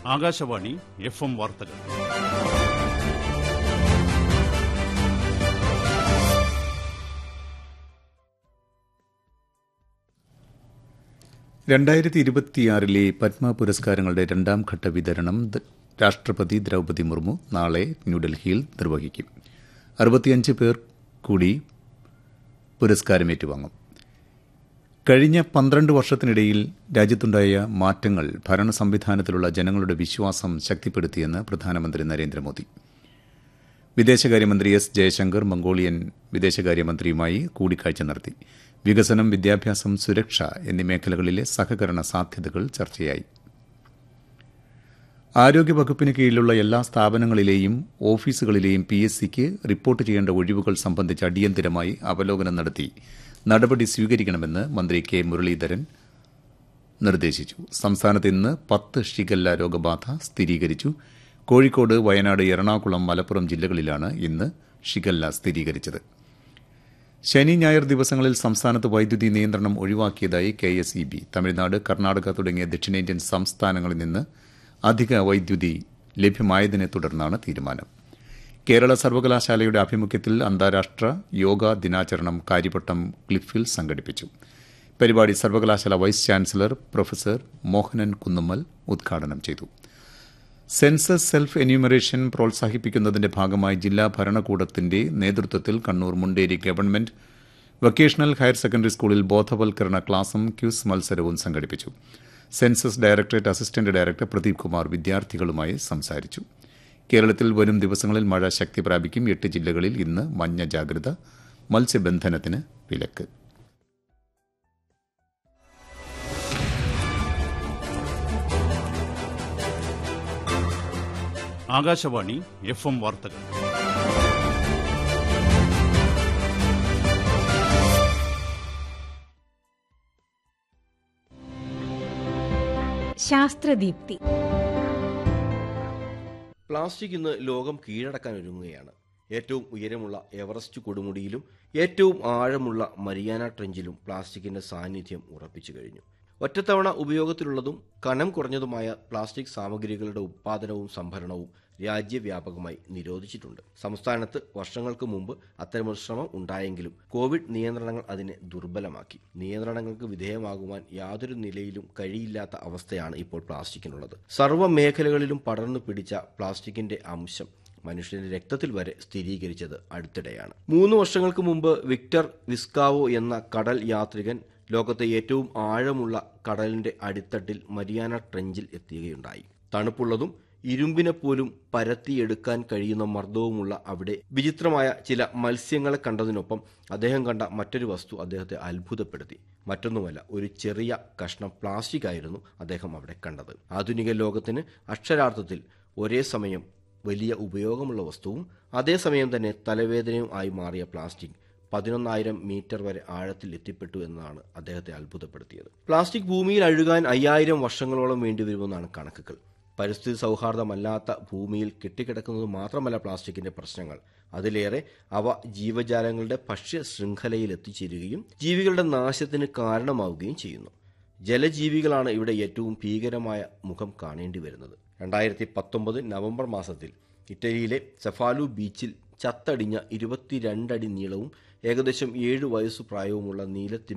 Akashvani F M വാർത്തകൾ രണ്ടായിരത്തി ഇരുപത്തിയാറിലെ പത്മ പുരസ്കാരങ്ങളുടെ രണ്ടാം ഘട്ട വിതരണം ദ- രാഷ്ട്രപതി ദ്രൌപതി മുർമു നാളെ ന്യൂഡൽഹിയിൽ നിർവഹിക്കും അറുപത്തിയഞ്ച് പേർ കൂടി പുരസ്കാരം ഏറ്റുവാങ്ങും കഴിഞ്ഞ പന്ത്രണ്ട് വർഷത്തിനിടയിൽ രാജ്യത്തുണ്ടായ മാറ്റങ്ങൾ ഭരണ സംവിധാനത്തിലുള്ള ജനങ്ങളുടെ വിശ്വാസം ശക്തിപ്പെടുത്തിയെന്ന് പ്രധാനമന്ത്രി നരേന്ദ്രമോദി വിദേശകാര്യമന്ത്രി എസ് ജയശങ്കർ മംഗോളിയൻ വിദേശകാര്യമന്ത്രിയുമായി കൂടിക്കാഴ്ച നടത്തി വികസനം വിദ്യാഭ്യാസം സുരക്ഷ എന്നീ മേഖലകളിലെ സഹകരണ സാധ്യതകൾ ചർച്ചയായി ആരോഗ്യവകുപ്പിന് കീഴിലുള്ള എല്ലാ സ്ഥാപനങ്ങളിലെയും ഓഫീസുകളിലെയും പി എസ് സിക്ക് റിപ്പോർട്ട് ചെയ്യേണ്ട ഒഴിവുകൾ സംബന്ധിച്ച് അടിയന്തരമായി അവലോകനം നടത്തി നടപടി സ്വീകരിക്കണമെന്ന് മന്ത്രി കെ മുരളീധരൻ നിർദ്ദേശിച്ചു സംസ്ഥാനത്ത് ഇന്ന് പത്ത് ഷിഗല്ല രോഗബാധ സ്ഥിരീകരിച്ചു കോഴിക്കോട് വയനാട് എറണാകുളം മലപ്പുറം ജില്ലകളിലാണ് ഇന്ന് ഷിഗല്ല സ്ഥിരീകരിച്ചത് ശനി ഞായർ ദിവസങ്ങളിൽ സംസ്ഥാനത്ത് വൈദ്യുതി നിയന്ത്രണം ഒഴിവാക്കിയതായി K S E B Tamil Nadu Karnataka തുടങ്ങിയ ദക്ഷിണേന്ത്യൻ സംസ്ഥാനങ്ങളിൽ നിന്ന് അധിക വൈദ്യുതി ലഭ്യമായതിനെ തുടർന്നാണ് തീരുമാനം കേരള സർവകലാശാലയുടെ ആഭിമുഖ്യത്തിൽ അന്താരാഷ്ട്ര യോഗ ദിനാചരണം കാര്യവട്ടം ക്ലിഫിൽ സംഘടിപ്പിച്ചു പരിപാടി സർവകലാശാല vice chancellor professor Mohanan Kunnummal ഉദ്ഘാടനം ചെയ്തു സെൻസസ് സെൽഫ് എന്യൂമറേഷൻ പ്രോത്സാഹിപ്പിക്കുന്നതിന്റെ ഭാഗമായി ജില്ലാ ഭരണകൂടത്തിന്റെ നേതൃത്വത്തിൽ Kannur Munderi government vocational higher secondary സ്കൂളിൽ ബോധവൽക്കരണ ക്ലാസും ക്യൂസ് മത്സരവും സംഘടിപ്പിച്ചു census directorate assistant director Pradeep Kumar വിദ്യാർത്ഥികളുമായി സംസാരിച്ചു കേരളത്തിൽ വരും ദിവസങ്ങളിൽ മഴ ശക്തി പ്രാപിക്കും എട്ട് ജില്ലകളിൽ ഇന്ന് മഞ്ഞ ജാഗ്രത മത്സ്യബന്ധനത്തിന് വിലക്ക് ആകാശവാണി എഫ് എം വാർത്തകൾ ശാസ്ത്രദീപ്തി പ്ലാസ്റ്റിക് ഇന്ന് ലോകം കീഴടക്കാൻ ഒരുങ്ങുകയാണ് ഏറ്റവും ഉയരമുള്ള എവറസ്റ്റ് കൊടുമുടിയിലും ഏറ്റവും ആഴമുള്ള മരിയാന ട്രെഞ്ചിലും പ്ലാസ്റ്റിക്കിന്റെ സാന്നിധ്യം ഉറപ്പിച്ചു കഴിഞ്ഞു ഒറ്റത്തവണ ഉപയോഗത്തിലുള്ളതും കനം കുറഞ്ഞതുമായ പ്ലാസ്റ്റിക് സാമഗ്രികളുടെ ഉത്പാദനവും സംഭരണവും രാജ്യവ്യാപകമായി നിരോധിച്ചിട്ടുണ്ട് സംസ്ഥാനത്ത് വർഷങ്ങൾക്ക് മുമ്പ് അത്തരമൊരു ശ്രമം ഉണ്ടായെങ്കിലും കോവിഡ് നിയന്ത്രണങ്ങൾ അതിനെ ദുർബലമാക്കി നിയന്ത്രണങ്ങൾക്ക് വിധേയമാകുവാൻ യാതൊരു നിലയിലും കഴിയില്ലാത്ത അവസ്ഥയാണ് ഇപ്പോൾ പ്ലാസ്റ്റിക്കിനുള്ളത് സർവ്വ മേഖലകളിലും പടർന്നു പിടിച്ച പ്ലാസ്റ്റിക്കിന്റെ അംശം മനുഷ്യന്റെ രക്തത്തിൽ വരെ സ്ഥിരീകരിച്ചത് അടുത്തിടെയാണ് മൂന്ന് വർഷങ്ങൾക്ക് മുമ്പ് വിക്ടർ വിസ്കാവോ എന്ന കടൽ യാത്രികൻ ലോകത്തെ ഏറ്റവും ആഴമുള്ള കടലിന്റെ അടിത്തട്ടിൽ മരിയാന ട്രെഞ്ചിൽ എത്തുകയുണ്ടായി തണുപ്പുള്ളതും ഇരുമ്പിനെ പോലും പരത്തിയെടുക്കാൻ കഴിയുന്ന മർദ്ദവുമുള്ള അവിടെ വിചിത്രമായ ചില മത്സ്യങ്ങളെ കണ്ടതിനൊപ്പം അദ്ദേഹം കണ്ട മറ്റൊരു വസ്തു അദ്ദേഹത്തെ അത്ഭുതപ്പെടുത്തി മറ്റൊന്നുമല്ല ഒരു ചെറിയ കഷ്ണം പ്ലാസ്റ്റിക് ആയിരുന്നു അദ്ദേഹം അവിടെ കണ്ടത് ആധുനിക ലോകത്തിന് അക്ഷരാർത്ഥത്തിൽ ഒരേ സമയം വലിയ ഉപയോഗമുള്ള വസ്തുവും അതേസമയം തന്നെ തലവേദനയും ആയി മാറിയ പ്ലാസ്റ്റിക് പതിനൊന്നായിരം മീറ്റർ വരെ ആഴത്തിൽ എത്തിപ്പെട്ടു എന്നതാണ് അദ്ദേഹത്തെ അത്ഭുതപ്പെടുത്തിയത് പ്ലാസ്റ്റിക് ഭൂമിയിൽ അഴുകാൻ അയ്യായിരം വർഷങ്ങളോളം വേണ്ടിവരുമെന്നാണ് കണക്കുകൾ പരിസ്ഥിതി സൗഹാർദ്ദമല്ലാത്ത ഭൂമിയിൽ കെട്ടിക്കിടക്കുന്നത് മാത്രമല്ല പ്ലാസ്റ്റിക്കിന്റെ പ്രശ്നങ്ങൾ അതിലേറെ അവ ജീവജാലങ്ങളുടെ ഭക്ഷ്യ ശൃംഖലയിൽ എത്തിച്ചേരുകയും ജീവികളുടെ നാശത്തിന് കാരണമാവുകയും ചെയ്യുന്നു ജലജീവികളാണ് ഇവിടെ ഏറ്റവും ഭീകരമായ മുഖം കാണേണ്ടി വരുന്നത് രണ്ടായിരത്തി പത്തൊമ്പത് നവംബർ മാസത്തിൽ ഇറ്റലിയിലെ സെഫാലു ബീച്ചിൽ ചത്തടിഞ്ഞ ഇരുപത്തിരണ്ടടി നീളവും ഏകദേശം ഏഴ് വയസ്സു പ്രായവുമുള്ള നീലത്തി